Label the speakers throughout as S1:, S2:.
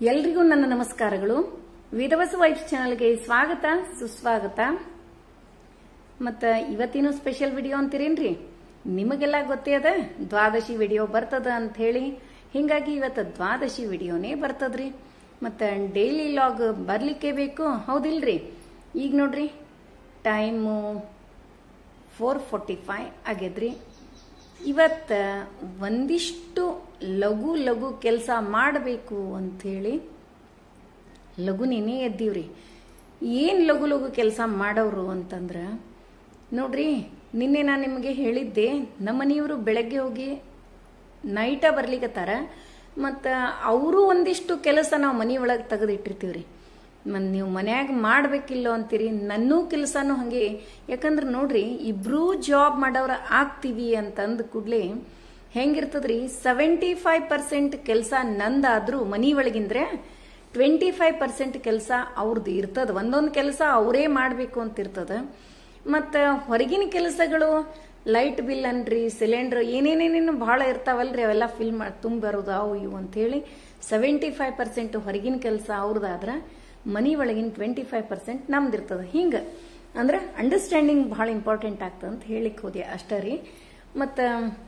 S1: ಎಲ್ರಿಗೂ ನನ್ನ ನಮಸ್ಕಾರಗಳು ವಿಧವಸ ವೈಫ್ ಚಾನಲ್ಗೆ ಸ್ವಾಗತ ಸುಸ್ವಾಗತ ಮತ್ತ ಇವತ್ತಿನ ಸ್ಪೆಷಲ್ ವಿಡಿಯೋ ಅಂತೀರೇನ್ರಿ ನಿಮಗೆಲ್ಲ ಗೊತ್ತೇ ಅದ ದ್ವಾದಶಿ ವಿಡಿಯೋ ಬರ್ತದ ಅಂತ ಹೇಳಿ ಹಿಂಗಾಗಿ ಇವತ್ತು ದ್ವಾದಶಿ ವಿಡಿಯೋನೇ ಬರ್ತದ್ರಿ ಮತ್ತ ಡೈಲಿ ಲಾಗ್ ಬರ್ಲಿಕ್ಕೆ ಬೇಕು ಹೌದಿಲ್ರಿ ಈಗ ನೋಡ್ರಿ ಟೈಮು ಫೋರ್ ಫೋರ್ಟಿ ಫೈವ್ ಆಗ್ಯದ್ರಿ ಇವತ್ತ ಒಂದಿಷ್ಟು ಲಘು ಲಘು ಕೆಲಸ ಮಾಡಬೇಕು ಅಂಥೇಳಿ ಲಘುನೇನೇ ಎದ್ದೀವ್ರಿ ಏನು ಲಘು ಲಘು ಕೆಲಸ ಮಾಡೋರು ಅಂತಂದ್ರ ನೋಡ್ರಿ ನಿನ್ನೆ ನಾನು ನಿಮಗೆ ಹೇಳಿದ್ದೆ ನಮ್ಮ ಮನೆಯವರು ಬೆಳಗ್ಗೆ ಹೋಗಿ ನೈಟ ಬರ್ಲಿಕತ್ತಾರ ಮತ್ತು ಅವರು ಒಂದಿಷ್ಟು ಕೆಲಸ ನಾವು ಮನೆಯೊಳಗೆ ತೆಗೆದಿಟ್ಟಿರ್ತೀವ್ರಿ ಮತ್ತು ನೀವು ಮನ್ಯಾಗ ಮಾಡ್ಬೇಕಿಲ್ಲೋ ಅಂತೀರಿ ನನ್ನೂ ಕೆಲಸನೂ ಹಾಗೆ ಯಾಕಂದ್ರೆ ನೋಡ್ರಿ ಇಬ್ರೂ ಜಾಬ್ ಮಾಡೋರ ಆಗ್ತೀವಿ ಅಂತಂದ ಕೂಡಲೇ ಹೆಂಗಿರ್ತದ್ರಿ ಸೆವೆಂಟಿ ಫೈವ್ ಪರ್ಸೆಂಟ್ ಕೆಲಸ ನಂದಾದ್ರೂ ಮನಿ ಒಳಗಿಂದ್ರೆ ಟ್ವೆಂಟಿ ಫೈವ್ ಪರ್ಸೆಂಟ್ ಕೆಲಸ ಅವ್ರದ್ದು ಇರ್ತದ ಒಂದೊಂದು ಕೆಲಸ ಅವರೇ ಮಾಡಬೇಕು ಅಂತ ಇರ್ತದ ಮತ್ತು ಹೊರಗಿನ ಕೆಲಸಗಳು ಲೈಟ್ ಬಿಲ್ ಅನ್ರಿ ಸಿಲಿಂಡರ್ ಏನೇನೇನೇನು ಭಾಳ ಇರ್ತಾವಲ್ರಿ ಅವೆಲ್ಲ ಫಿಲ್ ಮಾಡಿ ತುಂಬ ಬರೋದು ಅವು ಇವು ಅಂತೇಳಿ ಸೆವೆಂಟಿ ಫೈವ್ ಪರ್ಸೆಂಟ್ ಹೊರಗಿನ ಕೆಲಸ ಅವ್ರದ್ದಾದ್ರೆ ಮನಿ ಒಳಗಿನ ಟ್ವೆಂಟಿ ಫೈವ್ ಪರ್ಸೆಂಟ್ ನಮ್ದು ಇರ್ತದ ಹಿಂಗೆ ಅಂದ್ರೆ ಅಂಡರ್ಸ್ಟ್ಯಾಂಡಿಂಗ್ ಭಾಳ ಇಂಪಾರ್ಟೆಂಟ್ ಆಗ್ತದೆ ಅಂತ ಹೇಳಿಕ್ ಹೋದೆ ಅಷ್ಟೇ ರೀ ಮತ್ತು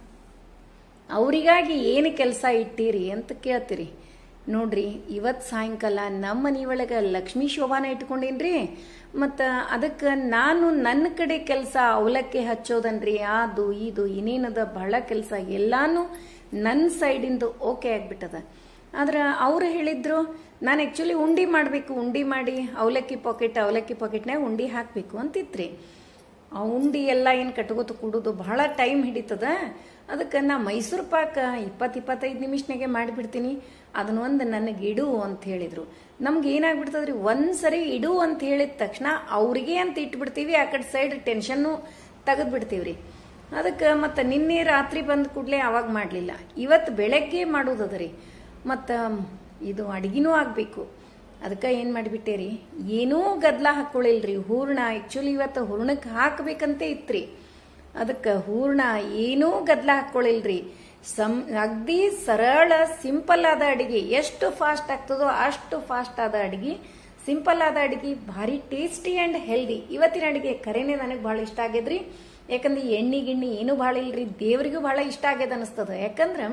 S1: ಅವರಿಗಾಗಿ ಏನು ಕೆಲಸ ಇಟ್ಟಿರಿ ಅಂತ ಕೇಳ್ತೀರಿ ನೋಡ್ರಿ ಇವತ್ತು ಸಾಯಂಕಾಲ ನಮ್ಮ ಮನೆಯೊಳಗೆ ಲಕ್ಷ್ಮೀ ಶೋಭಾನ ಇಟ್ಕೊಂಡೇನ್ರಿ ಮತ್ತು ಅದಕ್ಕೆ ನಾನು ನನ್ನ ಕಡೆ ಕೆಲಸ ಅವಲಕ್ಕಿ ಹಚ್ಚೋದನ್ರಿ ಅದು ಇದು ಇನ್ನೇನದ ಬಹಳ ಕೆಲಸ ಎಲ್ಲಾನು ನನ್ನ ಸೈಡಿಂದು ಓಕೆ ಆಗ್ಬಿಟ್ಟದ ಆದ್ರೆ ಅವ್ರು ಹೇಳಿದ್ರು ನಾನು ಆ್ಯಕ್ಚುಲಿ ಉಂಡಿ ಮಾಡಬೇಕು ಉಂಡಿ ಮಾಡಿ ಅವಲಕ್ಕಿ ಪಾಕೆಟ್ ಅವಲಕ್ಕಿ ಪಾಕೆಟ್ನಾಗ ಉಂಡಿ ಹಾಕಬೇಕು ಅಂತಿತ್ರಿ ಆ ಉಂಡಿ ಎಲ್ಲ ಏನು ಕಟ್ಕೋತ ಕೂಡೋದು ಬಹಳ ಟೈಮ್ ಹಿಡಿತದ ಅದಕ್ಕೆ ನಾ ಮೈಸೂರು ಪಾಕ ಇಪ್ಪತ್ತು ಇಪ್ಪತ್ತೈದು ನಿಮಿಷನಾಗೆ ಮಾಡಿಬಿಡ್ತೀನಿ ಅದನ್ನೊಂದು ನನಗೆ ಇಡು ಅಂತ ಹೇಳಿದ್ರು ನಮ್ಗೆ ಏನಾಗ್ಬಿಡ್ತದ್ರಿ ಒಂದ್ಸರಿ ಇಡು ಅಂತ ಹೇಳಿದ ತಕ್ಷಣ ಅವ್ರಿಗೆ ಅಂತ ಇಟ್ಬಿಡ್ತೀವಿ ಆ ಕಡೆ ಸೈಡ್ ಟೆನ್ಷನ್ನು ತೆಗೆದ್ಬಿಡ್ತೀವ್ರಿ ಅದಕ್ಕೆ ಮತ್ತು ನಿನ್ನೆ ರಾತ್ರಿ ಬಂದ ಕೂಡಲೇ ಅವಾಗ ಮಾಡಲಿಲ್ಲ ಇವತ್ತು ಬೆಳಗ್ಗೆ ಮಾಡೋದದ ರೀ ಮತ್ತು ಇದು ಅಡ್ಗಿನೂ ಆಗಬೇಕು ಅದಕ್ಕೆ ಏನು ಮಾಡಿಬಿಟ್ಟೆ ರೀ ಏನೂ ಗದ್ಲ ಹಾಕ್ಕೊಳ್ಳಿಲ್ರಿ ಹೂರ್ಣ ಆ್ಯಕ್ಚುಲಿ ಇವತ್ತು ಹೂರ್ಣಕ್ಕೆ ಹಾಕಬೇಕಂತೆ ಇತ್ರಿ ಅದಕ್ಕೆ ಹೂರ್ಣ ಏನೂ ಗದ್ಲ ಹಾಕ್ಕೊಳ್ಳಿಲ್ರಿ ಸಂ ಅಗ್ದಿ ಸರಳ ಸಿಂಪಲ್ ಆದ ಅಡಿಗೆ ಎಷ್ಟು ಫಾಸ್ಟ್ ಆಗ್ತದೋ ಅಷ್ಟು ಫಾಸ್ಟ್ ಆದ ಅಡಿಗೆ ಸಿಂಪಲ್ ಆದ ಅಡಿಗೆ ಭಾರಿ ಟೇಸ್ಟಿ ಆ್ಯಂಡ್ ಹೆಲ್ದಿ ಇವತ್ತಿನ ಅಡಿಗೆ ಕರೆನೇ ನನಗೆ ಭಾಳ ಇಷ್ಟ ಆಗ್ಯದ್ರಿ ಯಾಕಂದ್ರೆ ಎಣ್ಣೆ ಗಿಣ್ಣಿ ಏನೂ ಭಾಳ ಇಲ್ರಿ ದೇವರಿಗೂ ಭಾಳ ಇಷ್ಟ ಆಗ್ಯದ ಅನಿಸ್ತದ ಯಾಕಂದ್ರೆ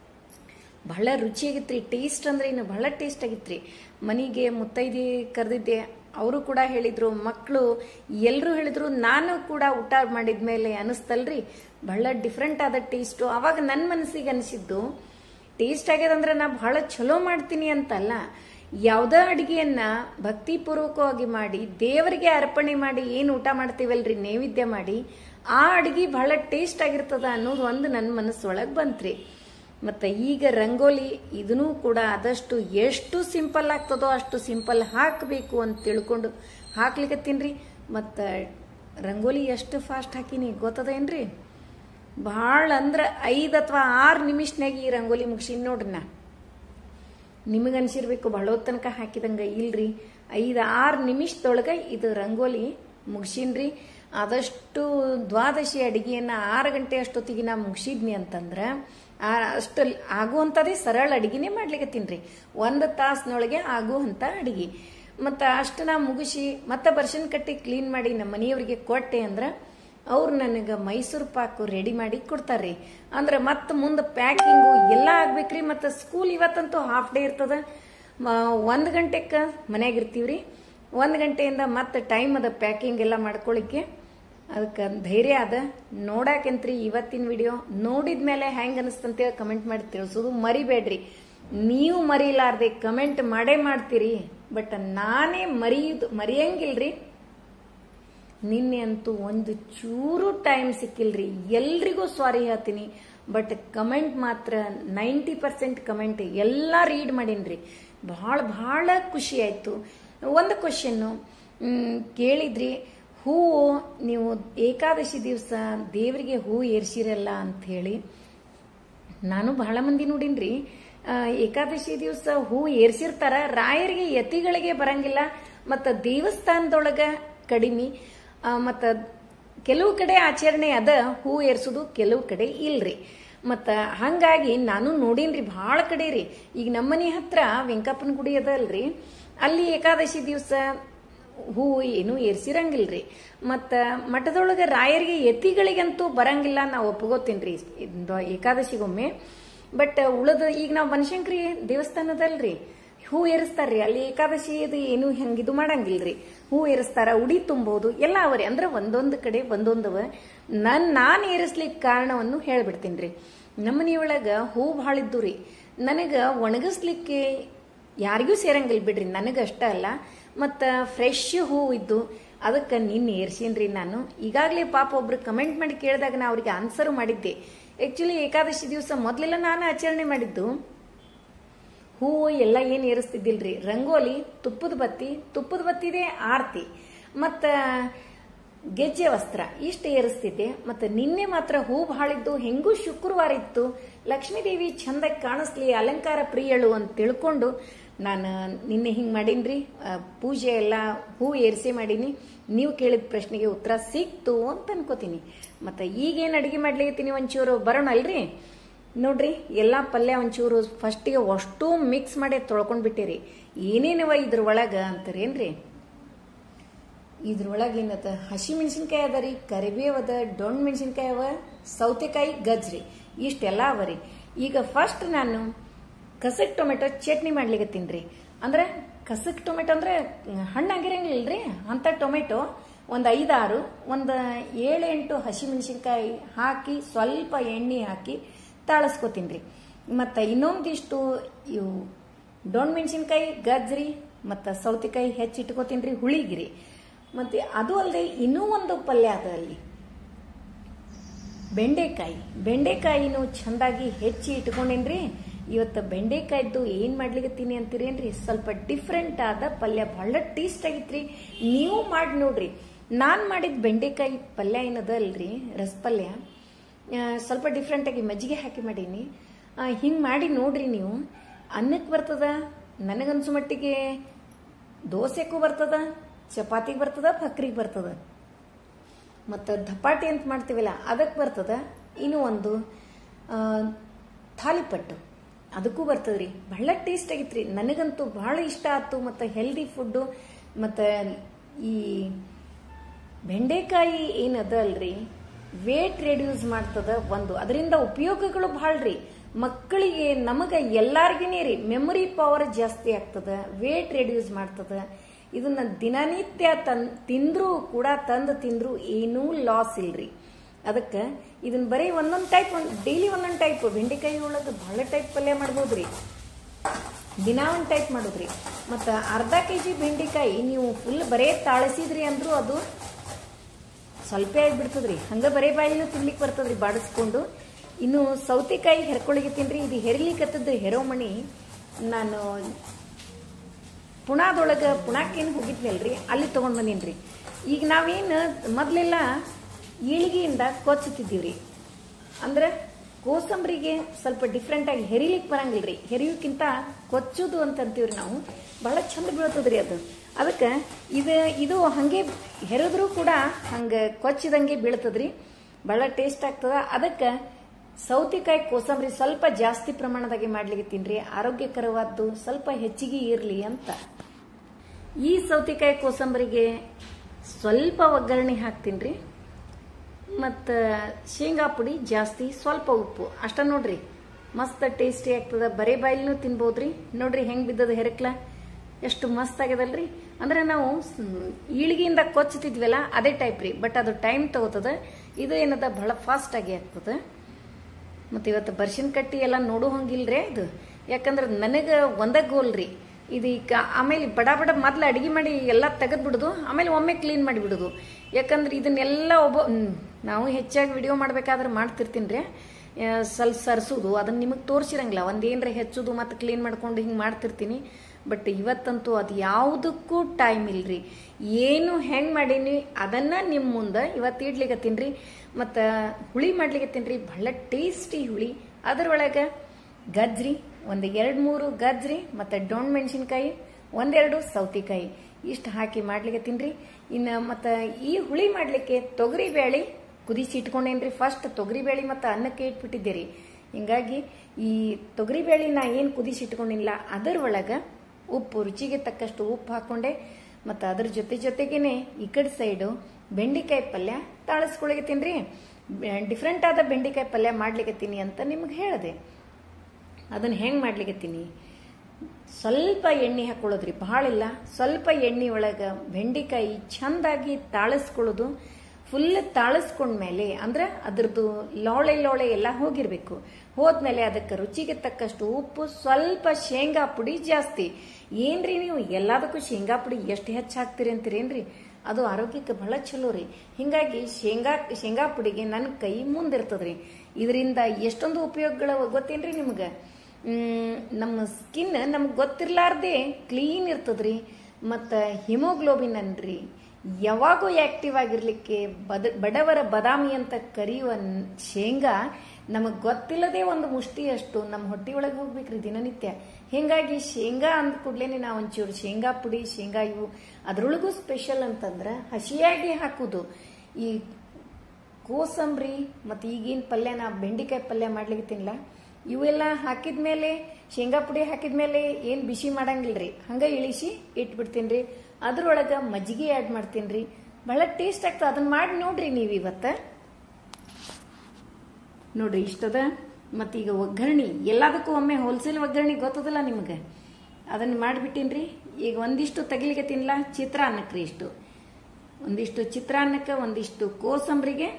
S1: ಬಹಳ ರುಚಿಯಾಗಿತ್ರಿ ಟೇಸ್ಟ್ ಅಂದ್ರೆ ಇನ್ನು ಬಹಳ ಟೇಸ್ಟ್ ಆಗಿತ್ರಿ ಮನೆಗೆ ಮುತ್ತೈದಿ ಕರೆದಿದ್ದೆ ಅವರು ಕೂಡ ಹೇಳಿದ್ರು ಮಕ್ಕಳು ಎಲ್ಲರೂ ಹೇಳಿದ್ರು ನಾನು ಕೂಡ ಊಟ ಮಾಡಿದ್ಮೇಲೆ ಅನಿಸ್ತಲ್ರಿ ಬಹಳ ಡಿಫ್ರೆಂಟ್ ಆದ ಟೇಸ್ಟು ಅವಾಗ ನನ್ನ ಮನಸ್ಸಿಗೆ ಅನಿಸಿದ್ದು ಟೇಸ್ಟ್ ಆಗ್ಯದಂದ್ರೆ ನಾ ಬಹಳ ಚಲೋ ಮಾಡ್ತೀನಿ ಅಂತಲ್ಲ ಯಾವುದೇ ಅಡಿಗೆಯನ್ನ ಭಕ್ತಿಪೂರ್ವಕವಾಗಿ ಮಾಡಿ ದೇವರಿಗೆ ಅರ್ಪಣೆ ಮಾಡಿ ಏನು ಊಟ ಮಾಡ್ತೀವಲ್ರಿ ನೈವೇದ್ಯ ಮಾಡಿ ಆ ಅಡಿಗೆ ಬಹಳ ಟೇಸ್ಟ್ ಆಗಿರ್ತದ ಅನ್ನೋದು ಒಂದು ನನ್ನ ಮನಸ್ಸೊಳಗೆ ಬಂತ್ರಿ ಮತ್ತು ಈಗ ರಂಗೋಲಿ ಇದನ್ನೂ ಕೂಡ ಆದಷ್ಟು ಎಷ್ಟು ಸಿಂಪಲ್ ಆಗ್ತದೋ ಅಷ್ಟು ಸಿಂಪಲ್ ಹಾಕಬೇಕು ಅಂತ ತಿಳ್ಕೊಂಡು ಹಾಕ್ಲಿಕ್ಕತ್ತೀನಿ ಮತ್ತು ರಂಗೋಲಿ ಎಷ್ಟು ಫಾಸ್ಟ್ ಹಾಕಿನಿ ಗೊತ್ತದೇನ್ರಿ ಭಾಳ ಅಂದ್ರೆ ಐದು ಅಥವಾ ಆರು ನಿಮಿಷನಾಗ ಈ ರಂಗೋಲಿ ಮುಗಿಸಿನಿ ನೋಡ್ರಿ ನಾ ನಿಮಗೆ ಅನ್ಸಿರ್ಬೇಕು ಬಹಳ ತನಕ ಹಾಕಿದಂಗೆ ಇಲ್ರಿ ಐದು ಆರು ನಿಮಿಷದೊಳಗೆ ಇದು ರಂಗೋಲಿ ಮುಗಿಸಿನ್ರಿ ಆದಷ್ಟು ದ್ವಾದಶಿ ಅಡಿಗೆಯನ್ನು ಆರು ಗಂಟೆ ಅಷ್ಟೊತ್ತಿಗೆ ನಾ ಮುಗಿಸಿದ್ನಿ ಅಂತಂದ್ರೆ ಅಷ್ಟು ಆಗುವಂಥದ್ದೇ ಸರಳ ಅಡಿಗೆನೇ ಮಾಡ್ಲಿಕ್ಕತ್ತೀನಿ ರೀ ಒಂದು ತಾಸಿನೊಳಗೆ ಆಗುವಂಥ ಅಡಿಗೆ ಮತ್ತು ಅಷ್ಟು ನಾ ಮುಗಿಸಿ ಮತ್ತೆ ಬರ್ಷನ್ ಕಟ್ಟಿ ಕ್ಲೀನ್ ಮಾಡಿ ನಮ್ಮ ಮನೆಯವ್ರಿಗೆ ಕೊಟ್ಟೆ ಅಂದ್ರೆ ಅವ್ರು ನನಗೆ ಮೈಸೂರು ಪಾಕು ರೆಡಿ ಮಾಡಿ ಕೊಡ್ತಾರ್ರಿ ಅಂದ್ರೆ ಮತ್ತೆ ಮುಂದೆ ಪ್ಯಾಕಿಂಗು ಎಲ್ಲ ಆಗ್ಬೇಕ್ರಿ ಮತ್ತು ಸ್ಕೂಲ್ ಇವತ್ತಂತೂ ಹಾಫ್ ಡೇ ಇರ್ತದ ಒಂದು ಗಂಟೆಗೆ ಮನ್ಯಾಗ ಇರ್ತೀವ್ರಿ ಒಂದು ಗಂಟೆಯಿಂದ ಮತ್ತೆ ಟೈಮ್ ಅದ ಪ್ಯಾಕಿಂಗ್ ಎಲ್ಲ ಮಾಡ್ಕೊಳ್ಳಿಕ್ಕೆ ಅದಕ್ಕೆ ಧೈರ್ಯ ಅದ ನೋಡಾಕಂತ್ರಿ ಇವತ್ತಿನ ವಿಡಿಯೋ ನೋಡಿದ ಮೇಲೆ ಹೆಂಗೆ ಅನಿಸ್ತಂತೇಳಿ ಕಮೆಂಟ್ ಮಾಡಿ ತಿಳಿಸೋದು ಮರಿಬೇಡ್ರಿ ನೀವು ಮರಿಲಾರ್ದೆ ಕಮೆಂಟ್ ಮಾಡೇ ಮಾಡ್ತೀರಿ ಬಟ್ ನಾನೇ ಮರಿಯುದು ಮರಿಯಂಗಿಲ್ರಿ ನಿನ್ನೆ ಅಂತೂ ಒಂದು ಚೂರು ಟೈಮ್ ಸಿಕ್ಕಿಲ್ರಿ ಎಲ್ರಿಗೂ ಸಾರಿ ಹೇಳ್ತೀನಿ ಬಟ್ ಕಮೆಂಟ್ ಮಾತ್ರ ನೈಂಟಿ ಪರ್ಸೆಂಟ್ ಕಮೆಂಟ್ ಎಲ್ಲ ರೀಡ್ ಮಾಡೀನ್ರಿ ಭಾಳ ಭಾಳ ಖುಷಿ ಆಯಿತು ಒಂದು ಕ್ವಶನ್ನು ಕೇಳಿದ್ರಿ ಹೂವು ನೀವು ಏಕಾದಶಿ ದಿವಸ ದೇವರಿಗೆ ಹೂ ಏರ್ಸಿರಲ್ಲ ಅಂತ ಹೇಳಿ ನಾನು ಬಹಳ ಮಂದಿ ನೋಡಿನ್ರಿ ಏಕಾದಶಿ ದಿವಸ ಹೂ ಏರ್ಸಿರ್ತಾರ ರಾಯರಿಗೆ ಯತಿಗಳಿಗೆ ಬರಂಗಿಲ್ಲ ಮತ್ತು ದೇವಸ್ಥಾನದೊಳಗ ಕಡಿಮೆ ಮತ್ತು ಕೆಲವು ಕಡೆ ಆಚರಣೆ ಅದ ಹೂ ಏರ್ಸೋದು ಕೆಲವು ಕಡೆ ಇಲ್ರಿ ಮತ್ತು ಹಾಗಾಗಿ ನಾನು ನೋಡೀನ್ರಿ ಭಾಳ ಕಡೆ ರೀ ಈಗ ನಮ್ಮನೆ ಹತ್ರ ವೆಂಕಪ್ಪನ ಗುಡಿ ಅದ ಅಲ್ರಿ ಅಲ್ಲಿ ಏಕಾದಶಿ ದಿವಸ ಹೂವು ಏನು ಏರ್ಸಿರಂಗಿಲ್ರಿ ಮತ್ತು ಮಠದೊಳಗೆ ರಾಯರಿಗೆ ಯತಿಗಳಿಗಂತೂ ಬರಂಗಿಲ್ಲ ನಾವು ಒಪ್ಕೋತೀನಿ ರೀ ಏಕಾದಶಿಗೊಮ್ಮೆ ಬಟ್ ಉಳದ ಈಗ ನಾವು ಬನಶಂಕರಿ ದೇವಸ್ಥಾನದಲ್ರಿ ಹೂ ಏರಿಸ್ತಾರ್ರಿ ಅಲ್ಲಿ ಏಕಾದಶಿ ಅದು ಏನು ಹೆಂಗಿದು ಮಾಡಂಗಿಲ್ರಿ ಹೂ ಏರಿಸ್ತಾರ ಉಡಿ ತುಂಬೋದು ಎಲ್ಲ ಅವರಿ ಅಂದ್ರೆ ಒಂದೊಂದು ಕಡೆ ಒಂದೊಂದವ ನನ್ ನಾನು ಏರಿಸ್ಲಿಕ್ಕೆ ಕಾರಣವನ್ನು ಹೇಳ್ಬಿಡ್ತೀನಿ ರೀ ನಮ್ಮನೆಯೊಳಗ ಹೂ ಭಾಳ ಇದ್ದು ರೀ ನನಗೆ ಒಣಗಿಸ್ಲಿಕ್ಕೆ ಯಾರಿಗೂ ಸೇರಂಗಿಲ್ಲ ಬಿಡ್ರಿ ನನಗಷ್ಟ ಅಲ್ಲ ಮತ್ತು ಫ್ರೆಶ್ ಹೂ ಇದ್ದು ಅದಕ್ಕೆ ನಿನ್ನೆ ಏರ್ಸೀನ್ರಿ ನಾನು ಈಗಾಗಲೇ ಪಾಪ ಒಬ್ರು ಕಮೆಂಟ್ ಮಾಡಿ ಕೇಳಿದಾಗ ನಾ ಅವ್ರಿಗೆ ಆನ್ಸರ್ ಮಾಡಿದ್ದೆ ಆ್ಯಕ್ಚುಲಿ ಏಕಾದಶಿ ದಿವಸ ಮೊದಲೆಲ್ಲ ನಾನು ಆಚರಣೆ ಮಾಡಿದ್ದು ಹೂವು ಎಲ್ಲ ಏನು ಏರಿಸ್ತಿದ್ದಿಲ್ರಿ ರಂಗೋಲಿ ತುಪ್ಪದ ಬತ್ತಿ ತುಪ್ಪದ ಬತ್ತಿದೆ ಆರತಿ ಮತ್ತು ಗೆಜ್ಜೆ ವಸ್ತ್ರ ಇಷ್ಟು ಏರಿಸ್ತಿದ್ದೆ ಮತ್ತು ನಿನ್ನೆ ಮಾತ್ರ ಹೂ ಭಾಳಿದ್ದು ಹೆಂಗೂ ಶುಕ್ರವಾರ ಇತ್ತು ಲಕ್ಷ್ಮೀದೇವಿ ಚಂದಾಗಿ ಕಾಣಿಸ್ಲಿ ಅಲಂಕಾರ ಪ್ರಿಯಳು ಅಂತ ತಿಳ್ಕೊಂಡು ನಾನು ನಿನ್ನೆ ಹಿಂಗೆ ಮಾಡೀನಿ ಪೂಜೆ ಎಲ್ಲ ಹೂ ಏರಿಸಿ ಮಾಡೀನಿ ನೀವು ಕೇಳಿದ ಪ್ರಶ್ನೆಗೆ ಉತ್ತರ ಸಿಕ್ತು ಅಂತ ಅನ್ಕೋತೀನಿ ಮತ್ತು ಈಗೇನು ಅಡುಗೆ ಮಾಡ್ಲಿಕತ್ತೀನಿ ಒಂಚೂರು ಬರೋಣ ಅಲ್ರಿ ನೋಡ್ರಿ ಎಲ್ಲ ಪಲ್ಯ ಒಂಚೂರು ಫಸ್ಟಿಗೆ ಅಷ್ಟು ಮಿಕ್ಸ್ ಮಾಡಿ ತೊಳ್ಕೊಂಡು ಬಿಟ್ಟಿರಿ ಏನೇನವ ಇದ್ರ ಒಳಗೆ ಅಂತಾರೇನ್ರಿ ಇದ್ರೊಳಗೆ ಏನದ ಹಸಿ ಮೆಣಸಿನ್ಕಾಯಿ ಅದ ರೀ ಕರಿಬೇವು ಅದ ಡೊಣ್ ಮೆಣಸಿನ್ಕಾಯಿ ಅವ ಸೌತೆಕಾಯಿ ಗಜ್ರಿ ಇಷ್ಟೆಲ್ಲ ಅವ ರೀ ಈಗ ಫಸ್ಟ್ ನಾನು ಕಸಕ್ ಟೊಮೆಟೊ ಚಟ್ನಿ ಮಾಡ್ಲಿಕತ್ತೀನಿ ರೀ ಅಂದ್ರೆ ಕಸಕ್ ಟೊಮೆಟೊ ಅಂದ್ರೆ ಹಣ್ಣಾಗಿರಂಗಿಲ್ಲ ರೀ ಅಂಥ ಟೊಮೆಟೊ ಒಂದು ಐದಾರು ಒಂದು ಏಳು ಎಂಟು ಹಸಿಮೆಣಸಿನ್ಕಾಯಿ ಹಾಕಿ ಸ್ವಲ್ಪ ಎಣ್ಣೆ ಹಾಕಿ ತಾಳಸ್ಕೊತೀನಿ ರೀ ಮತ್ತು ಇನ್ನೊಂದಿಷ್ಟು ಇವು ಡೊಣ್ ಮೆಣಸಿನ್ಕಾಯಿ ಗಜ್ರಿ ಮತ್ತು ಸೌತೆಕಾಯಿ ಹೆಚ್ಚಿ ಇಟ್ಕೋತೀನಿ ರೀ ಹುಳಿಗಿರಿ ಮತ್ತು ಅದು ಅಲ್ಲದೆ ಇನ್ನೂ ಒಂದು ಪಲ್ಯ ಅದ ಅಲ್ಲಿ ಬೆಂಡೆಕಾಯಿ ಬೆಂಡೆಕಾಯಿನೂ ಚೆಂದಾಗಿ ಹೆಚ್ಚಿ ಇಟ್ಕೊಂಡೇನ್ರಿ ಇವತ್ತು ಬೆಂಡೆಕಾಯ್ದು ಏನು ಮಾಡ್ಲಿಕತ್ತೀನಿ ಅಂತೀರೇನ್ರಿ ಸ್ವಲ್ಪ ಡಿಫ್ರೆಂಟ್ ಆದ ಪಲ್ಯ ಭಾಳ ಟೇಸ್ಟ್ ಆಗಿತ್ರಿ ನೀವು ಮಾಡಿ ನೋಡ್ರಿ ನಾನು ಮಾಡಿದ ಬೆಂಡೆಕಾಯಿ ಪಲ್ಯ ಏನದ ಅಲ್ರಿ ರಸಪಲ್ಯ ಸ್ವಲ್ಪ ಡಿಫ್ರೆಂಟಾಗಿ ಮಜ್ಜಿಗೆ ಹಾಕಿ ಮಾಡೀನಿ ಹಿಂಗೆ ಮಾಡಿ ನೋಡ್ರಿ ನೀವು ಅನ್ನಕ್ಕೆ ಬರ್ತದ ನನಗನ್ಸು ಮಟ್ಟಿಗೆ ದೋಸೆಗೂ ಬರ್ತದ ಚಪಾತಿಗೆ ಬರ್ತದ ಭಕ್ರಿಗೆ ಬರ್ತದ ಮತ್ತು ಧಪಾಟಿ ಅಂತ ಮಾಡ್ತೀವಲ್ಲ ಅದಕ್ಕೆ ಬರ್ತದ ಇನ್ನೂ ಒಂದು ಥಾಲಿಪಟ್ಟು ಅದಕ್ಕೂ ಬರ್ತದೆ ರೀ ಭಾಳ ಟೇಸ್ಟ್ ಆಗಿತ್ತು ರೀ ನನಗಂತೂ ಭಾಳ ಇಷ್ಟ ಆಯ್ತು ಮತ್ತು ಹೆಲ್ದಿ ಫುಡ್ಡು ಮತ್ತು ಈ ಬೆಂಡೆಕಾಯಿ ಏನದ ಅಲ್ರಿ ವೇಟ್ ರೆಡ್ಯೂಸ್ ಮಾಡ್ತದ ಒಂದು ಅದರಿಂದ ಉಪಯೋಗಗಳು ಭಾಳ ರೀ ಮಕ್ಕಳಿಗೆ ನಮಗೆ ಎಲ್ಲಾರ್ಗಿನೇ ರೀ ಮೆಮೊರಿ ಪವರ್ ಜಾಸ್ತಿ ಆಗ್ತದ ವೇಟ್ ರೆಡ್ಯೂಸ್ ಮಾಡ್ತದ ಇದನ್ನ ದಿನನಿತ್ಯ ತನ್ ತಿಂದ್ರು ಕೂಡ ತಂದು ತಿಂದ್ರು ಏನೂ ಲಾಸ್ ಇಲ್ರಿ ಅದಕ್ಕೆ ಇದನ್ನ ಬರೀ ಒಂದೊಂದು ಟೈಪ್ ಒಂದು ಡೈಲಿ ಒಂದೊಂದು ಟೈಪ್ ಬೆಂಡೆಕಾಯಿ ಒಳಗೆ ಭಾಳ ಟೈಪ್ ಪಲ್ಯ ಮಾಡ್ಬೋದ್ರಿ ದಿನ ಒಂದು ಟೈಪ್ ಮಾಡೋದ್ರಿ ಮತ್ತು ಅರ್ಧ ಕೆ ಜಿ ಬೆಂಡೆಕಾಯಿ ನೀವು ಫುಲ್ ಬರೇ ತಾಳಿಸಿದ್ರಿ ಅಂದ್ರೂ ಅದು ಸ್ವಲ್ಪ ಆಗಿಬಿಡ್ತದ್ರಿ ಹಂಗೆ ಬರೇ ಬಾಯಿನೂ ತಿನ್ಲಿಕ್ಕೆ ಬರ್ತದ್ರಿ ಬಾಡಿಸ್ಕೊಂಡು ಇನ್ನು ಸೌತೆಕಾಯಿ ಹೆರ್ಕೊಳಿಗೆ ತಿನ್ರಿ ಇದು ಹೆರಿಲಿಕ್ಕತ್ತದ್ದು ಹೆರೋಮಣಿ ನಾನು ಪುಣಾದೊಳಗೆ ಪುಣಾಕೇನು ಹೋಗಿದ್ನಲ್ರಿ ಅಲ್ಲಿ ತೊಗೊಂಡು ಬಂದೀನಿ ಈಗ ನಾವೇನು ಮೊದಲೆಲ್ಲ ಈಳಿಗೆಯಿಂದ ಕೊಚ್ಚುತ್ತಿದ್ದೀವ್ರಿ ಅಂದ್ರೆ ಕೋಸಂಬರಿಗೆ ಸ್ವಲ್ಪ ಡಿಫ್ರೆಂಟಾಗಿ ಹೆರಿಲಿಕ್ಕೆ ಬರಂಗಿಲ್ಲ ರೀ ಹೆರಿಯೋಕ್ಕಿಂತ ಕೊಚ್ಚೋದು ಅಂತಂತೀವ್ರಿ ನಾವು ಭಾಳ ಚಂದ ಬೀಳ್ತದ್ರಿ ಅದು ಅದಕ್ಕೆ ಇದು ಇದು ಹಾಗೆ ಹೆರಿದ್ರೂ ಕೂಡ ಹಂಗೆ ಕೊಚ್ಚಿದಂಗೆ ಬೀಳ್ತದ್ರಿ ಭಾಳ ಟೇಸ್ಟ್ ಆಗ್ತದ ಅದಕ್ಕೆ ಸೌತೆಕಾಯಿ ಕೋಸಂಬರಿ ಸ್ವಲ್ಪ ಜಾಸ್ತಿ ಪ್ರಮಾಣದಾಗೆ ಮಾಡ್ಲಿಕ್ಕೆ ತಿನ್ರಿ ಆರೋಗ್ಯಕರವಾದ್ದು ಸ್ವಲ್ಪ ಹೆಚ್ಚಿಗೆ ಇರಲಿ ಅಂತ ಈ ಸೌತೆಕಾಯಿ ಕೋಸಂಬರಿಗೆ ಸ್ವಲ್ಪ ಒಗ್ಗರಣೆ ಹಾಕ್ತೀನಿ ರೀ ಮತ್ತು ಶೇಂಗಾ ಪುಡಿ ಜಾಸ್ತಿ ಸ್ವಲ್ಪ ಉಪ್ಪು ಅಷ್ಟ ನೋಡ್ರಿ ಮಸ್ತ್ ಟೇಸ್ಟಿ ಆಗ್ತದ ಬರೇ ಬಾಯಿಲೂ ತಿನ್ಬೋದ್ರಿ ನೋಡ್ರಿ ಹೆಂಗೆ ಬಿದ್ದದ ಹೆರಕ್ಲ ಎಷ್ಟು ಮಸ್ತ್ ಆಗ್ಯದಲ್ರಿ ಅಂದ್ರೆ ನಾವು ಈಳಿಗೆಯಿಂದ ಕೊಚ್ಚುತ್ತಿದ್ವಲ್ಲ ಅದೇ ಟೈಪ್ ರೀ ಬಟ್ ಅದು ಟೈಮ್ ತಗೋತದ ಇದು ಏನದ ಬಹಳ ಫಾಸ್ಟ್ ಆಗಿ ಆಗ್ತದ ಮತ್ತು ಇವತ್ತು ಬರ್ಷಿನ ಕಟ್ಟಿ ಎಲ್ಲ ನೋಡೋ ಹಂಗಿಲ್ರಿ ಇದು ಯಾಕಂದ್ರೆ ನನಗೆ ಒಂದೇ ಗೋಲ್ ರೀ ಇದು ಈಗ ಆಮೇಲೆ ಬಡ ಬಡ ಮೊದ್ಲು ಅಡಿಗೆ ಮಾಡಿ ಎಲ್ಲ ತೆಗೆದ್ಬಿಡೋದು ಆಮೇಲೆ ಒಮ್ಮೆ ಕ್ಲೀನ್ ಮಾಡಿಬಿಡೋದು ಯಾಕಂದ್ರೆ ಇದನ್ನೆಲ್ಲ ಒಬ್ಬ ನಾವು ಹೆಚ್ಚಾಗಿ ವಿಡಿಯೋ ಮಾಡ್ಬೇಕಾದ್ರೆ ಮಾಡ್ತಿರ್ತೀನಿ ರೀ ಸ್ವಲ್ಪ ಸರ್ಸೋದು ಅದನ್ನ ನಿಮಗೆ ತೋರಿಸಿರಂಗಿಲ್ಲ ಒಂದೇನರ ಹೆಚ್ಚೋದು ಮತ್ತು ಕ್ಲೀನ್ ಮಾಡ್ಕೊಂಡು ಹಿಂಗೆ ಮಾಡ್ತಿರ್ತೀನಿ ಬಟ್ ಇವತ್ತಂತೂ ಅದು ಯಾವುದಕ್ಕೂ ಟೈಮ್ ಇಲ್ರಿ ಏನು ಹೆಂಗೆ ಮಾಡೀನಿ ಅದನ್ನು ನಿಮ್ಮ ಮುಂದೆ ಇವತ್ತು ಇಡ್ಲಿಕತ್ತೀನಿ ರೀ ಮತ್ತು ಹುಳಿ ಮಾಡ್ಲಿಕತ್ತೀನಿ ರೀ ಭಾಳ ಟೇಸ್ಟಿ ಹುಳಿ ಅದರೊಳಗೆ ಗಜ್ರಿ ಒಂದು ಎರಡು ಮೂರು ಗಜ್ರಿ ಮತ್ತು ಡೊಣ್ ಮೆಣಸಿನ್ಕಾಯಿ ಒಂದೆರಡು ಸೌತೆಕಾಯಿ ಇಷ್ಟು ಹಾಕಿ ಮಾಡ್ಲಿಕತ್ತೀನಿ ರೀ ಇನ್ನು ಮತ್ತು ಈ ಹುಳಿ ಮಾಡಲಿಕ್ಕೆ ತೊಗರಿ ಬೇಳೆ ಕುದಿಸಿ ಇಟ್ಕೊಂಡೇನ್ರಿ ಫಸ್ಟ್ ತೊಗರಿ ಬೇಳೆ ಮತ್ತು ಅನ್ನಕ್ಕೆ ಇಟ್ಬಿಟ್ಟಿದ್ದೆ ರೀ ಹಿಂಗಾಗಿ ಈ ತೊಗರಿಬೇಳೆ ನಾ ಏನು ಕುದಿಸಿಟ್ಕೊಂಡಿಲ್ಲ ಅದರ ಒಳಗೆ ಉಪ್ಪು ರುಚಿಗೆ ತಕ್ಕಷ್ಟು ಉಪ್ಪು ಹಾಕೊಂಡೆ ಮತ್ತು ಅದ್ರ ಜೊತೆ ಜೊತೆಗೇನೆ ಈ ಕಡೆ ಸೈಡು ಬೆಂಡಿಕಾಯಿ ಪಲ್ಯ ತಾಳಿಸ್ಕೊಳಗತ್ತೀನಿ ರೀ ಡಿಫ್ರೆಂಟ್ ಆದ ಬೆಂಡಿಕಾಯಿ ಪಲ್ಯ ಮಾಡ್ಲಿಕತ್ತೀನಿ ಅಂತ ನಿಮ್ಗೆ ಹೇಳಿದೆ ಅದನ್ನು ಹೆಂಗೆ ಮಾಡ್ಲಿಕತ್ತೀನಿ ಸ್ವಲ್ಪ ಎಣ್ಣೆ ಹಾಕೊಳ್ಳೋದ್ರಿ ಭಾಳ ಇಲ್ಲ ಸ್ವಲ್ಪ ಎಣ್ಣೆ ಒಳಗೆ ಬೆಂಡಿಕಾಯಿ ಚಂದಾಗಿ ತಾಳಿಸ್ಕೊಳ್ಳೋದು ಫುಲ್ ತಾಳಿಸ್ಕೊಂಡ್ಮೇಲೆ ಅಂದ್ರೆ ಅದ್ರದ್ದು ಲೋಳೆ ಲೋಳೆ ಎಲ್ಲ ಹೋಗಿರ್ಬೇಕು ಹೋದ್ಮೇಲೆ ಅದಕ್ಕೆ ರುಚಿಗೆ ತಕ್ಕಷ್ಟು ಉಪ್ಪು ಸ್ವಲ್ಪ ಶೇಂಗಾ ಪುಡಿ ಜಾಸ್ತಿ ಏನ್ರಿ ನೀವು ಎಲ್ಲದಕ್ಕೂ ಶೇಂಗಾ ಪುಡಿ ಎಷ್ಟು ಹೆಚ್ಚು ಹಾಕ್ತೀರಿ ಅಂತೀರೇನ್ರಿ ಅದು ಆರೋಗ್ಯಕ್ಕೆ ಬಹಳ ಚಲೋ ರೀ ಹಿಂಗಾಗಿ ಶೇಂಗಾ ಶೇಂಗಾ ಪುಡಿಗೆ ನನ್ನ ಕೈ ಮುಂದಿರ್ತದ್ರಿ ಇದರಿಂದ ಎಷ್ಟೊಂದು ಉಪಯೋಗಗಳು ಗೊತ್ತೇನ್ರಿ ನಿಮ್ಗೆ ನಮ್ಮ ಸ್ಕಿನ್ ನಮ್ಗೆ ಗೊತ್ತಿರ್ಲಾರ್ದೆ ಕ್ಲೀನ್ ಇರ್ತದ್ರಿ ಮತ್ತು ಹಿಮೋಗ್ಲೋಬಿನ್ ಅನ್ರಿ ಯಾವಾಗೂ ಆಕ್ಟಿವ್ ಆಗಿರ್ಲಿಕ್ಕೆ ಬದ ಬಡವರ ಬದಾಮಿ ಅಂತ ಕರೆಯುವ ಶೇಂಗಾ ನಮಗೆ ಗೊತ್ತಿಲ್ಲದೆ ಒಂದು ಮುಷ್ಟಿಯಷ್ಟು ನಮ್ಮ ಹೊಟ್ಟೆ ಒಳಗೆ ಹೋಗ್ಬೇಕ್ರಿ ದಿನನಿತ್ಯ ಹಿಂಗಾಗಿ ಶೇಂಗಾ ಅಂದ ಕೂಡ್ಲೇನೆ ನಾವು ಒಂಚೂರು ಶೇಂಗಾ ಪುಡಿ ಶೇಂಗಾ ಇವು ಅದ್ರೊಳಗೂ ಸ್ಪೆಷಲ್ ಅಂತಂದ್ರೆ ಹಸಿಯಾಗಿ ಹಾಕುದು ಈ ಕೋಸಂಬರಿ ಮತ್ತು ಈಗಿನ ಪಲ್ಯ ನಾ ಬೆಂಡಿಕಾಯಿ ಪಲ್ಯ ಮಾಡ್ಲಿಕ್ಕೆ ಇವೆಲ್ಲ ಹಾಕಿದ್ಮೇಲೆ ಶೇಂಗಾ ಪುಡಿ ಹಾಕಿದ್ಮೇಲೆ ಏನು ಬಿಸಿ ಮಾಡಂಗಿಲ್ರಿ ಹಂಗೆ ಇಳಿಸಿ ಇಟ್ಬಿಡ್ತೀನಿ ರೀ ಅದ್ರೊಳಗೆ ಮಜ್ಜಿಗೆ ಆ್ಯಡ್ ಮಾಡ್ತೀನಿ ರೀ ಭಾಳ ಟೇಸ್ಟ್ ಆಗ್ತದೆ ಅದನ್ನ ಮಾಡಿ ನೋಡ್ರಿ ನೀವು ಇವತ್ತು ನೋಡ್ರಿ ಇಷ್ಟದ ಮತ್ತು ಈಗ ಒಗ್ಗರಣೆ ಎಲ್ಲದಕ್ಕೂ ಒಮ್ಮೆ ಹೋಲ್ಸೇಲ್ ಒಗ್ಗರಣೆ ಗೊತ್ತದಲ್ಲ ನಿಮಗೆ ಅದನ್ನು ಮಾಡಿಬಿಟ್ಟಿನಿ ರೀ ಈಗ ಒಂದಿಷ್ಟು ತಗಿಲಿಕ್ಕೆ ತಿನ್ನಲ ಚಿತ್ರಾನ್ನಕ್ಕೆ ರೀ ಇಷ್ಟು ಒಂದಿಷ್ಟು ಚಿತ್ರಾನ್ನಕ್ಕೆ ಒಂದಿಷ್ಟು ಕೋಸಂಬರಿಗೆ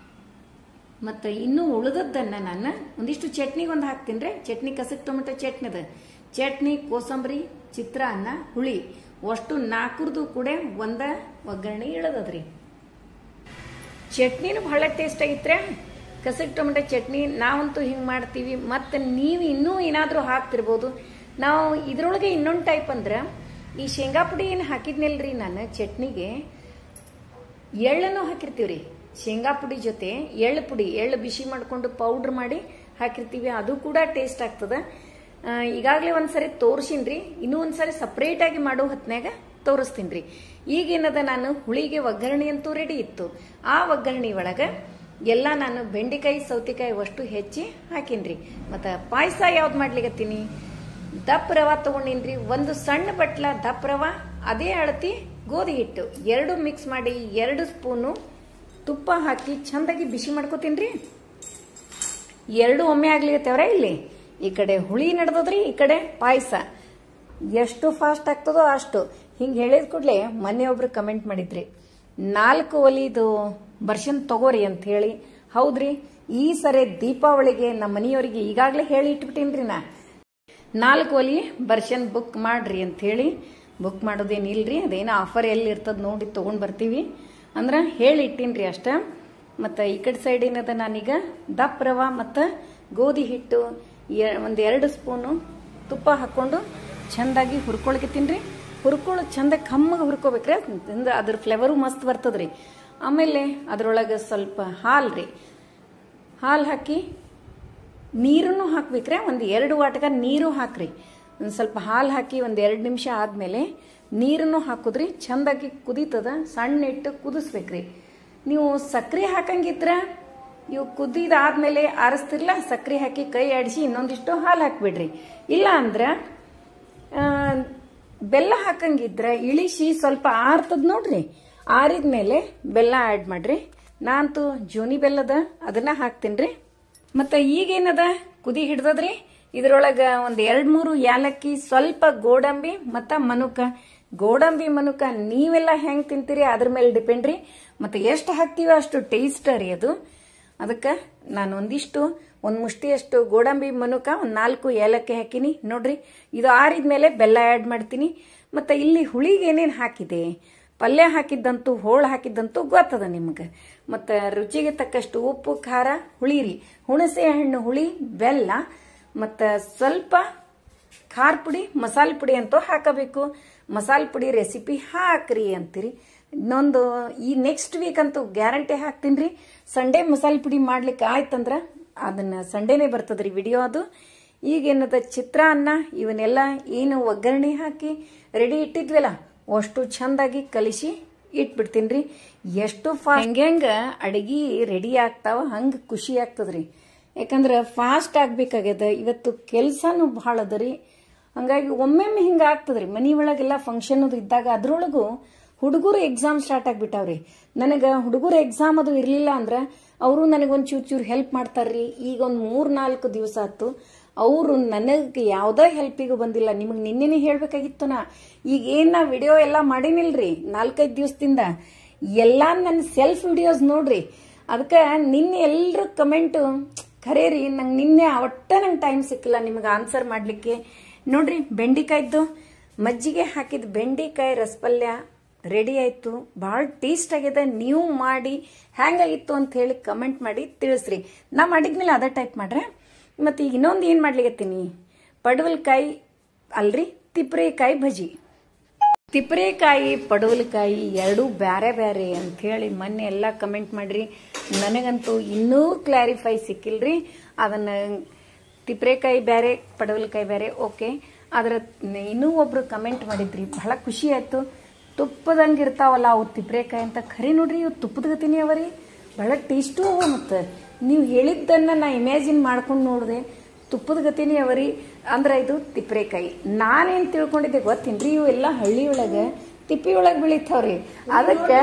S1: ಮತ್ತು ಇನ್ನೂ ಉಳಿದದ್ದನ್ನು ನಾನು ಒಂದಿಷ್ಟು ಚಟ್ನಿಗೆ ಒಂದು ಹಾಕ್ತೀನಿ ರೀ ಚಟ್ನಿ ಕಸಕ್ ಟೊಮೆಟೊ ಚಟ್ನಿ ಅದ ಚಟ್ನಿ ಕೋಸಂಬರಿ ಚಿತ್ರಾನ್ನ ಹುಳಿ ಅಷ್ಟು ನಾಲ್ಕರದು ಕೂಡ ಒಂದ ಒಗ್ಗರಣೆ ಇಳದದ್ರಿ ಚಟ್ನಿನೂ ಬಹಳ ಟೇಸ್ಟ್ ಆಗಿತ್ರೆ ಕಸಕ್ ಟೊಮೆಟೊ ಚಟ್ನಿ ನಾವಂತೂ ಹಿಂಗೆ ಮಾಡ್ತೀವಿ ಮತ್ತು ನೀವು ಇನ್ನೂ ಏನಾದರೂ ಹಾಕ್ತಿರ್ಬೋದು ನಾವು ಇದ್ರೊಳಗೆ ಇನ್ನೊಂದು ಟೈಪ್ ಅಂದ್ರೆ ಈ ಶೇಂಗಾ ಪುಡಿ ಏನು ಹಾಕಿದ್ನಲ್ರಿ ನಾನು ಚಟ್ನಿಗೆ ಎಳ್ಳನ್ನು ಹಾಕಿರ್ತೀವಿ ರೀ ಶೇಂಗಾ ಪುಡಿ ಜೊತೆ ಎಳ್ಳು ಪುಡಿ ಎಳ್ಳು ಬಿಸಿ ಮಾಡಿಕೊಂಡು ಪೌಡ್ರ್ ಮಾಡಿ ಹಾಕಿರ್ತೀವಿ ಅದು ಕೂಡ ಟೇಸ್ಟ್ ಆಗ್ತದ ಈಗಾಗಲೇ ಒಂದ್ಸರಿ ತೋರಿಸಿನ್ರಿ ಇನ್ನೂ ಒಂದ್ಸರಿ ಸಪ್ರೇಟಾಗಿ ಮಾಡೋ ಹೊತ್ನ್ಯಾಗ ತೋರಿಸ್ತೀನಿ ರೀ ಈಗೇನದ ನಾನು ಹುಳಿಗೆ ಒಗ್ಗರಣೆ ಅಂತೂ ರೆಡಿ ಇತ್ತು ಆ ಒಗ್ಗರಣೆ ಒಳಗೆ ಎಲ್ಲ ನಾನು ಬೆಂಡೆಕಾಯಿ ಸೌತೆಕಾಯಿ ಅಷ್ಟು ಹೆಚ್ಚಿ ಹಾಕಿನ್ರಿ ಮತ್ತು ಪಾಯಸ ಯಾವ್ದು ಮಾಡ್ಲಿಕತ್ತೀನಿ ದಪ್ಪ ರವ ತಗೊಂಡಿನ್ರಿ ಒಂದು ಸಣ್ಣ ಬಟ್ಲ ದಪ್ಪ ರವ ಅದೇ ಅಳತಿ ಗೋಧಿ ಹಿಟ್ಟು ಎರಡು ಮಿಕ್ಸ್ ಮಾಡಿ ಎರಡು ಸ್ಪೂನು ತುಪ್ಪ ಹಾಕಿ ಚಂದಾಗಿ ಬಿಸಿ ಮಾಡ್ಕೋತೀನಿ ಎರಡು ಒಮ್ಮೆ ಆಗ್ಲಿಕತ್ತೇವ್ರ ಇಲ್ಲಿ ಈ ಕಡೆ ಹುಳಿ ನಡೆದದ್ರಿ ಈ ಕಡೆ ಪಾಯಸ ಎಷ್ಟು ಫಾಸ್ಟ್ ಆಗ್ತದೋ ಅಷ್ಟು ಹಿಂಗೆ ಹೇಳಿದ ಕೂಡಲೇ ಮೊನ್ನೆ ಒಬ್ರು ಕಮೆಂಟ್ ಮಾಡಿದ್ರಿ ನಾಲ್ಕು ಒಲಿದು ಬರ್ಷನ್ ತಗೋರಿ ಅಂತ ಹೇಳಿ ಹೌದ್ರಿ ಈ ಸರಿ ದೀಪಾವಳಿಗೆ ನಮ್ಮ ಮನೆಯವರಿಗೆ ಈಗಾಗಲೇ ಹೇಳಿ ಇಟ್ಬಿಟ್ಟೀನ್ರಿ ನಾ ನಾಲ್ಕು ಒಲಿ ಬರ್ಷನ್ ಬುಕ್ ಮಾಡ್ರಿ ಅಂತ ಹೇಳಿ ಬುಕ್ ಮಾಡೋದೇನು ಇಲ್ರಿ ಅದೇನೋ ಆಫರ್ ಎಲ್ಲಿ ಇರ್ತದ ನೋಡಿ ತೊಗೊಂಡು ಬರ್ತೀವಿ ಅಂದ್ರೆ ಹೇಳಿ ಇಟ್ಟೀನ್ರಿ ಅಷ್ಟ ಮತ್ತು ಈ ಕಡೆ ಸೈಡ್ ಏನದ ನಾನೀಗ ದಪ್ಪ ರವ ಮತ್ತು ಗೋಧಿ ಹಿಟ್ಟು ಒಂದು ಎರಡು ಸ್ಪೂನು ತುಪ್ಪ ಹಾಕ್ಕೊಂಡು ಚೆಂದಾಗಿ ಹುರ್ಕೊಳಕತ್ತೀನಿ ರೀ ಹುರ್ಕೊಳ್ಳೋ ಚಂದ ಕಮ್ಮಗೆ ಹುರ್ಕೋಬೇಕ್ರಿ ಅಂದ್ರೆ ಅದ್ರ ಫ್ಲೇವರು ಮಸ್ತ್ ಬರ್ತದ್ರಿ ಆಮೇಲೆ ಅದ್ರೊಳಗೆ ಸ್ವಲ್ಪ ಹಾಲು ರೀ ಹಾಲು ಹಾಕಿ ನೀರನ್ನು ಹಾಕ್ಬೇಕ್ರೆ ಒಂದು ಎರಡು ವಾಟಕ ನೀರು ಹಾಕ್ರಿ ಒಂದು ಸ್ವಲ್ಪ ಹಾಲು ಹಾಕಿ ಒಂದು ಎರಡು ನಿಮಿಷ ಆದಮೇಲೆ ನೀರನ್ನು ಹಾಕಿದ್ರಿ ಚೆಂದಾಗಿ ಕುದೀತದ ಸಣ್ಣ ಇಟ್ಟು ಕುದಿಸ್ಬೇಕ್ರಿ ನೀವು ಸಕ್ಕರೆ ಹಾಕಂಗಿದ್ರ ಇವು ಕುದಿದಾದ್ಮೇಲೆ ಆರಿಸ್ತಿರ್ಲ ಸಕ್ಕರೆ ಹಾಕಿ ಕೈ ಆಡಿಸಿ ಇನ್ನೊಂದಿಷ್ಟು ಹಾಲು ಹಾಕ್ಬಿಡ್ರಿ ಇಲ್ಲ ಅಂದ್ರೆ ಬೆಲ್ಲ ಹಾಕಂಗಿದ್ರ ಇಳಿಸಿ ಸ್ವಲ್ಪ ಆರ್ತದ ನೋಡ್ರಿ ಆರಿದ್ಮೇಲೆ ಬೆಲ್ಲ ಆ್ಯಡ್ ಮಾಡ್ರಿ ನಾನಂತೂ ಜೋನಿ ಬೆಲ್ಲದ ಅದನ್ನ ಹಾಕ್ತೀನಿ ರೀ ಮತ್ತು ಈಗೇನದ ಕುದಿ ಹಿಡ್ದದ್ರಿ ಇದ್ರೊಳಗೆ ಒಂದು ಎರಡು ಮೂರು ಯಾಲಕ್ಕಿ ಸ್ವಲ್ಪ ಗೋಡಂಬಿ ಮತ್ತು ಮನುಕ ಗೋಡಂಬಿ ಮನುಕ ನೀವೆಲ್ಲ ಹೆಂಗೆ ತಿಂತೀರಿ ಅದ್ರ ಮೇಲೆ ಡಿಪೆಂಡ್ ರೀ ಮತ್ತು ಎಷ್ಟು ಹಾಕ್ತೀವಿ ಅಷ್ಟು ಟೇಸ್ಟ್ ರೀ ಅದು ಅದಕ್ಕೆ ನಾನು ಒಂದಿಷ್ಟು ಒಂದು ಮುಷ್ಟಿಯಷ್ಟು ಗೋಡಂಬಿ ಮನುಕ ಒಂದು ನಾಲ್ಕು ಏಲಕ್ಕಿ ಹಾಕಿನಿ ನೋಡ್ರಿ ಇದು ಆರಿದ್ಮೇಲೆ ಬೆಲ್ಲ ಆ್ಯಡ್ ಮಾಡ್ತೀನಿ ಮತ್ತು ಇಲ್ಲಿ ಹುಳಿಗೆ ಏನೇನು ಹಾಕಿದೆ ಪಲ್ಯ ಹಾಕಿದ್ದಂತೂ ಹೋಳು ಹಾಕಿದ್ದಂತೂ ಗೊತ್ತದ ನಿಮ್ಗೆ ಮತ್ತು ರುಚಿಗೆ ತಕ್ಕಷ್ಟು ಉಪ್ಪು ಖಾರ ಹುಳಿ ರೀ ಹುಣಸೆ ಹಣ್ಣು ಹುಳಿ ಬೆಲ್ಲ ಮತ್ತು ಸ್ವಲ್ಪ ಖಾರ ಪುಡಿ ಮಸಾಲೆ ಪುಡಿ ಅಂತೂ ಹಾಕಬೇಕು ಮಸಾಲೆ ಪುಡಿ ರೆಸಿಪಿ ಹಾಕ್ರಿ ಅಂತೀರಿ ಇನ್ನೊಂದು ಈ ನೆಕ್ಸ್ಟ್ ವೀಕ್ ಅಂತೂ ಗ್ಯಾರಂಟಿ ಹಾಕ್ತೀನಿ ರೀ ಸಂಡೇ ಮಸಾಲೆ ಪುಡಿ ಮಾಡ್ಲಿಕ್ಕೆ ಆಯ್ತಂದ್ರೆ ಅದನ್ನು ಸಂಡೇನೇ ಬರ್ತದ್ರಿ ವಿಡಿಯೋ ಅದು ಈಗೇನದ ಚಿತ್ರಾನ್ನ ಇವನ್ನೆಲ್ಲ ಏನು ಒಗ್ಗರಣೆ ಹಾಕಿ ರೆಡಿ ಇಟ್ಟಿದ್ವಲ್ಲ ಅಷ್ಟು ಚಂದಾಗಿ ಕಲಿಸಿ ಇಟ್ಬಿಡ್ತೀನಿ ರೀ ಎಷ್ಟು ಫಾ ಹೆಂಗೆ ಅಡಿಗೆ ರೆಡಿ ಆಗ್ತಾವ ಹಂಗೆ ಖುಷಿ ಆಗ್ತದ್ರಿ ಯಾಕಂದ್ರೆ ಫಾಸ್ಟ್ ಆಗ್ಬೇಕಾಗ್ಯದ ಇವತ್ತು ಕೆಲಸನೂ ಭಾಳ ಅದ ರೀ ಹಂಗಾಗಿ ಒಮ್ಮೆಮ್ಮೆ ಹಿಂಗೆ ಆಗ್ತದ್ರಿ ಮನಿ ಒಳಗೆಲ್ಲ ಫಂಕ್ಷನ್ ಅದು ಇದ್ದಾಗ ಅದ್ರೊಳಗೂ ಹುಡುಗರು ಎಕ್ಸಾಮ್ ಸ್ಟಾರ್ಟ್ ಆಗ್ಬಿಟ್ಟಾವ್ರಿ ನನಗೆ ಹುಡುಗರು ಎಕ್ಸಾಮ್ ಅದು ಇರಲಿಲ್ಲ ಅಂದ್ರೆ ಅವರು ನನಗೊಂದು ಚೂರು ಚೂರು ಹೆಲ್ಪ್ ಮಾಡ್ತಾರ್ರಿ ಈಗ ಒಂದು ಮೂರು ನಾಲ್ಕು ದಿವಸ ಆಯ್ತು ಅವರು ನನಗೆ ಯಾವುದೇ ಹೆಲ್ಪಿಗೂ ಬಂದಿಲ್ಲ ನಿಮಗೆ ನಿನ್ನೆನೇ ಹೇಳ್ಬೇಕಾಗಿತ್ತು ನಾ ಈಗ ಏನ್ ನಾ ವಿಡಿಯೋ ಎಲ್ಲ ಮಾಡಿನಿಲ್ರಿ ನಾಲ್ಕೈದು ದಿವಸದಿಂದ ಎಲ್ಲ ನನ್ನ ಸೆಲ್ಫ್ ವಿಡಿಯೋಸ್ ನೋಡ್ರಿ ಅದಕ್ಕೆ ನಿನ್ನೆ ಎಲ್ಲರೂ ಕಮೆಂಟ್ ಖರೇ ರೀ ನಂಗೆ ನಿನ್ನೆ ಒಟ್ಟ ನಂಗೆ ಟೈಮ್ ಸಿಕ್ಕಿಲ್ಲ ನಿಮಗೆ ಆನ್ಸರ್ ಮಾಡಲಿಕ್ಕೆ ನೋಡ್ರಿ ಬೆಂಡಿಕಾಯ್ದು ಮಜ್ಜಿಗೆ ಹಾಕಿದ ಬೆಂಡಿಕಾಯಿ ರಸಪಲ್ಯ ರೆಡಿ ಆಯ್ತು ಭಾಳ ಟೇಸ್ಟ್ ಆಗಿದೆ ನೀವು ಮಾಡಿ ಹೆಂಗಾಗಿತ್ತು ಅಂತ ಹೇಳಿ ಕಮೆಂಟ್ ಮಾಡಿ ತಿಳಿಸ್ರಿ ನಾ ಮಾಡಿದ್ಮೇಲೆ ಅದೇ ಟೈಪ್ ಮಾಡ್ರೆ ಮತ್ತೆ ಈಗ ಇನ್ನೊಂದು ಏನು ಮಾಡ್ಲಿಕತ್ತೀನಿ ಪಡವಲ್ಕಾಯಿ ಅಲ್ರಿ ತಿಪ್ರೆಕಾಯಿ ಭಜಿ ತಿಪ್ರೆಕಾಯಿ ಪಡವಲಕಾಯಿ ಎರಡೂ ಬ್ಯಾರೆ ಬ್ಯಾರೆ ಅಂತ ಹೇಳಿ ಮೊನ್ನೆ ಎಲ್ಲ ಕಮೆಂಟ್ ಮಾಡ್ರಿ ನನಗಂತೂ ಇನ್ನೂ ಕ್ಲಾರಿಫೈ ಸಿಕ್ಕಿಲ್ರಿ ಅದನ್ನ ತಿಪ್ರೆಕಾಯಿ ಬೇರೆ ಪಡವಲಕಾಯಿ ಬೇರೆ ಓಕೆ ಆದ್ರೆ ಇನ್ನೂ ಒಬ್ರು ಕಮೆಂಟ್ ಮಾಡಿದ್ರಿ ಬಹಳ ಖುಷಿ ಆಯ್ತು ತುಪ್ಪದಂಗೆ ಇರ್ತಾವಲ್ಲ ಅವು ತಿಪ್ರೆಕಾಯಿ ಅಂತ ಖರೆ ನೋಡ್ರಿ ಇವು ತುಪ್ಪದ ಗತಿನಿ ಅವರಿ ಬಹಳ ಟೇಸ್ಟು ಅವ ಮತ್ತು ನೀವು ಹೇಳಿದ್ದನ್ನ ನಾ ಇಮ್ಯಾಜಿನ್ ಮಾಡ್ಕೊಂಡು ನೋಡಿದೆ ತುಪ್ಪದ ಗತಿನಿ ಅವರಿ ಅಂದ್ರೆ ಇದು ತಿಪ್ರೆಕಾಯಿ ನಾನೇನ್ ತಿಳ್ಕೊಂಡಿದ್ದೆ ಗೊತ್ತೇನ್ರಿ ಇವು ಎಲ್ಲ ಹಳ್ಳಿ ಒಳಗೆ ತಿಪ್ಪಿ ಒಳಗೆ ಬೆಳಿತಾವ್ರಿ ಅದಕ್ಕೆ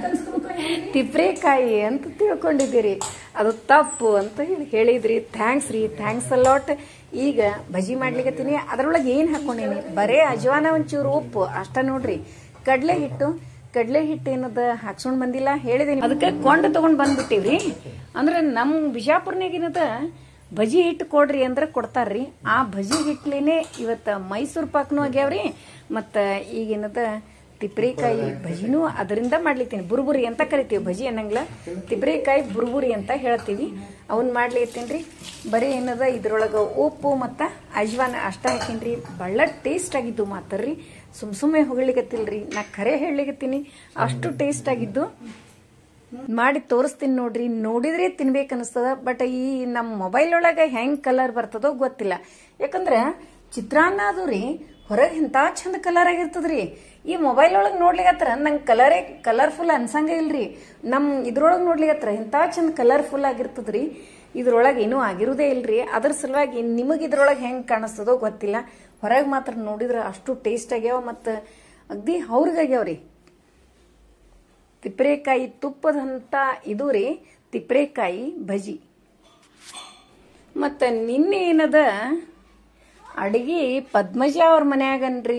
S1: ತಿಪ್ರೆಕಾಯಿ ಅಂತ ತಿಳ್ಕೊಂಡಿದ್ದೀರಿ ಅದು ತಪ್ಪು ಅಂತ ಹೇಳಿ ಹೇಳಿದ್ರಿ ಥ್ಯಾಂಕ್ಸ್ ರೀ ಥ್ಯಾಂಕ್ಸ್ ಅಲಾಟ್ ಈಗ ಬಜಿ ಮಾಡ್ಲಿಕತ್ತೀನಿ ಅದ್ರೊಳಗೆ ಏನು ಹಾಕೊಂಡೀನಿ ಬರೇ ಅಜ್ವಾನ ಒಂಚೂರು ಉಪ್ಪು ಅಷ್ಟ ನೋಡ್ರಿ ಕಡಲೆ ಹಿಟ್ಟು ಕಡಲೆ ಹಿಟ್ಟು ಏನದ ಹಾಕ್ಸ್ಕೊಂಡ್ ಬಂದಿಲ್ಲ ಹೇಳಿದೀನಿ ಅದಕ್ಕೆ ಕೊಂಡು ತಗೊಂಡ್ ಬಂದ್ಬಿಟ್ಟಿವ್ರಿ ಅಂದ್ರೆ ನಮ್ಮ ಬಿಜಾಪುರ್ನಾಗ ಏನದ ಭಜಿ ಹಿಟ್ಟು ಕೊಡ್ರಿ ಅಂದ್ರೆ ಕೊಡ್ತಾರ್ರಿ ಆ ಭಜಿ ಹಿಟ್ಲೇನೆ ಇವತ್ತ ಮೈಸೂರು ಪಾಕ್ನು ಆಗ್ಯಾವ್ರಿ ಮತ್ತ ಈಗೇನದ ತಿಪ್ರೆಕಾಯಿ ಭಜಿನೂ ಅದರಿಂದ ಮಾಡ್ಲಿತ್ತೀನಿ ಬುರ್ಬುರಿ ಅಂತ ಕರಿತೀವಿ ಭಜಿ ಅನ್ನಂಗಿಲ್ಲ ತಿಪ್ರೆಕಾಯಿ ಬುರ್ಬುರಿ ಅಂತ ಹೇಳ್ತೀವಿ ಅವನ್ ಮಾಡ್ಲಿತ್ತೀನಿ ಬರೀ ಏನದ ಇದ್ರೊಳಗ ಉಪ್ಪು ಮತ್ತ ಅಜ್ವಾನ ಅಷ್ಟ ಹಾಕಿನ್ರಿ ಬಹಳ ಟೇಸ್ಟ್ ಆಗಿದ್ದು ಮಾತರ್ರಿ ಸುಮ್ ಸುಮ್ಮನೆ ಹೊಗಳಿಗತ್ತಿಲ್ರಿ ನಾ ಖರೆ ಹೇಳಲಿಗತ್ತೀನಿ ಅಷ್ಟು ಟೇಸ್ಟ್ ಆಗಿದ್ದು ಮಾಡಿ ತೋರಿಸ್ತೀನಿ ನೋಡ್ರಿ ನೋಡಿದ್ರೆ ತಿನ್ಬೇಕು ಅನಿಸ್ತದ ಬಟ್ ಈ ನಮ್ಮ ಮೊಬೈಲ್ ಒಳಗೆ ಹೆಂಗ್ ಕಲರ್ ಬರ್ತದೋ ಗೊತ್ತಿಲ್ಲ ಯಾಕಂದ್ರ ಚಿತ್ರಾನ್ನ ಅದು ರೀ ಹೊರಗೆ ಇಂಥ ಚಂದ ಕಲರ್ ಆಗಿರ್ತದ್ರಿ ಈ ಮೊಬೈಲ್ ಒಳಗೆ ನೋಡ್ಲಿಕತ್ರ ನಂಗೆ ಕಲರೇ ಕಲರ್ಫುಲ್ ಅನ್ಸಂಗ ಇಲ್ರಿ ನಮ್ಮ ಇದ್ರೊಳಗೆ ನೋಡ್ಲಿಕತ್ರ ಇಂಥ ಚಂದ ಕಲರ್ಫುಲ್ ಆಗಿರ್ತದ್ರಿ ಇದ್ರೊಳಗೆ ಏನೂ ಆಗಿರುವುದೇ ಇಲ್ರಿ ಅದ್ರ ಸಲುವಾಗಿ ನಿಮಗೆ ಇದ್ರೊಳಗೆ ಹೆಂಗೆ ಕಾಣಿಸ್ತದೋ ಗೊತ್ತಿಲ್ಲ ಹೊರಗೆ ಮಾತ್ರ ನೋಡಿದ್ರೆ ಅಷ್ಟು ಟೇಸ್ಟ್ ಆಗ್ಯಾವ ಮತ್ತು ಅಗ್ದಿ ಅವ್ರಿಗಾಗ್ಯಾವ್ರಿ ತಿಪ್ರೆಕಾಯಿ ತುಪ್ಪದಂತ ಇದು ರೀ ತಿಪ್ರೆಕಾಯಿ ಭಜಿ ಮತ್ತು ನಿನ್ನೆ ಏನದ ಅಡಿಗೆ ಪದ್ಮಜ ಅವ್ರ ಮನ್ಯಾಗನ್ರಿ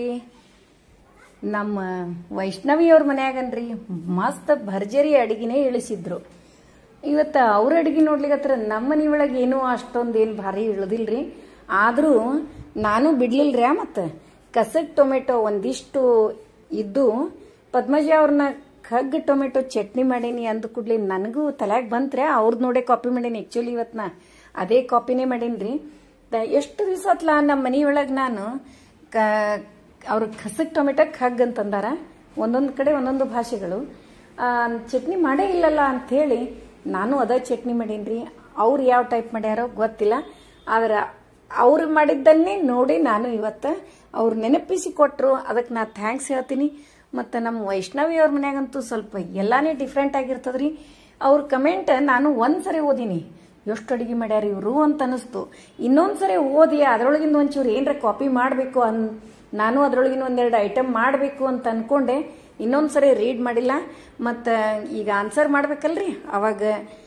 S1: ನಮ್ಮ ವೈಷ್ಣವಿ ಅವ್ರ ಮನ್ಯಾಗನ್ರಿ ಮಸ್ತ್ ಭರ್ಜರಿ ಅಡಿಗೆನೇ ಇಳಿಸಿದ್ರು ಇವತ್ತು ಅವ್ರ ಅಡಿಗೆ ನೋಡ್ಲಿಕತ್ರ ನಮ್ಮ ಮನೆ ಒಳಗೆ ಏನೂ ಅಷ್ಟೊಂದು ಏನು ಭಾರಿ ಇಳಿದಿಲ್ರಿ ಆದರೂ ನಾನು ಬಿಡ್ಲಿಲ್ರಿ ಮತ್ತು ಕಸಕ್ ಟೊಮೆಟೊ ಒಂದಿಷ್ಟು ಇದ್ದು ಪದ್ಮಜ ಅವ್ರನ್ನ ಕಗ್ಗ ಟೊಮೆಟೊ ಚಟ್ನಿ ಮಾಡೀನಿ ಅಂದ ಕೂಡ್ಲಿ ನನಗೂ ತಲೆಯಾಗ ಬಂತ್ರೆ ಅವ್ರದ್ದು ನೋಡೇ ಕಾಪಿ ಮಾಡೀನಿ ಆ್ಯಕ್ಚುಲಿ ಇವತ್ತು ನಾ ಅದೇ ಕಾಪಿನೇ ಮಾಡೀನಿ ಎಷ್ಟು ದಿವಸ ಆತ್ಲ ನಮ್ಮ ಮನೆಯೊಳಗೆ ನಾನು ಕ ಅವ್ರ ಕಸಕ್ ಟೊಮೆಟೊ ಖಗ್ ಅಂತಂದಾರ ಒಂದೊಂದು ಕಡೆ ಒಂದೊಂದು ಭಾಷೆಗಳು ಆ, ಚಟ್ನಿ ಮಾಡೇ ಇಲ್ಲಲ್ಲ ಅಂಥೇಳಿ ನಾನು ಅದ ಚಟ್ನಿ ಮಾಡೀನಿ ಅವ್ರು ಯಾವ ಟೈಪ್ ಮಾಡ್ಯಾರೋ ಗೊತ್ತಿಲ್ಲ ಆದ್ರೆ ಅವ್ರು ಮಾಡಿದ್ದನ್ನೇ ನೋಡಿ ನಾನು ಇವತ್ತು ಅವ್ರು ನೆನಪಿಸಿ ಕೊಟ್ಟರು ಅದಕ್ಕೆ ನಾ ಥ್ಯಾಂಕ್ಸ್ ಹೇಳ್ತೀನಿ ಮತ್ತು ನಮ್ಮ ವೈಷ್ಣವಿ ಅವ್ರ ಮನ್ಯಾಗಂತೂ ಸ್ವಲ್ಪ ಎಲ್ಲಾನೇ ಡಿಫ್ರೆಂಟ್ ಆಗಿರ್ತದ್ರಿ ಅವ್ರ ಕಮೆಂಟ್ ನಾನು ಒಂದ್ಸರಿ ಓದಿನಿ ಎಷ್ಟು ಅಡುಗೆ ಮಾಡ್ಯಾರ ಇವರು ಅಂತ ಅನಿಸ್ತು ಇನ್ನೊಂದು ಸರಿ ಓದಿ ಅದರೊಳಗಿಂದ ಒಂಚೂರು ಏನರ ಕಾಪಿ ಮಾಡಬೇಕು ಅನ್ ನಾನು ಅದರೊಳಗಿನ ಒಂದೆರಡು ಐಟಮ್ ಮಾಡಬೇಕು ಅಂತ ಅನ್ಕೊಂಡೆ ಇನ್ನೊಂದು ಸರಿ ರೀಡ್ ಮಾಡಿಲ್ಲ ಮತ್ತು ಈಗ ಆನ್ಸರ್ ಮಾಡ್ಬೇಕಲ್ರಿ ಅವಾಗ